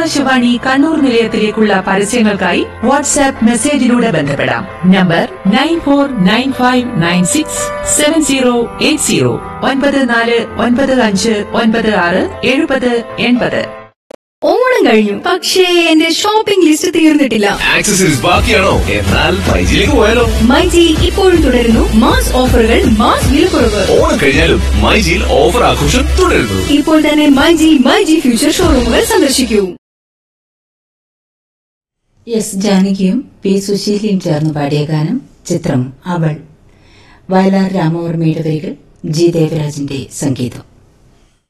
ആകാശവാണി കണ്ണൂർ നിലയത്തിലേക്കുള്ള പരസ്യങ്ങൾക്കായി വാട്സാപ്പ് മെസ്സേജിലൂടെ ബന്ധപ്പെടാം number nine four nine five nine six seven zero eight zero ഒൻപത് നാല് ഒൻപത് അഞ്ച് ഒൻപത് ആറ് എഴുപത് എൺപത് ഓണം കഴിഞ്ഞു പക്ഷേ എന്റെ ഷോപ്പിംഗ് ലിസ്റ്റ് തീർന്നിട്ടില്ല ആക്സസറീസ് ബാക്കിയാണോ എന്നാൽ മൈജിയിലേക്ക് പോയാലോ മൈജി ഇപ്പോഴും തുടരുന്നു മാസ് ഓഫറുകൾ മാസ് വിലക്കുറവ് ഓണം കഴിഞ്ഞാലും മൈജിയിൽ ഓഫർ ആഘോഷം തുടരുന്നു ഇപ്പോൾ തന്നെ മൈജി മൈജി ഫ്യൂച്ചർ ഷോറൂമുകൾ സന്ദർശിക്കൂ എസ് ജാനകിയും പി സുശീലയും ചേർന്ന് പാടിയ ഗാനം ചിത്രം അവൾ വയലാർ രാമവർമ്മയുടെ വരികൾ ജി ദേവരാജിന്റെ സംഗീതം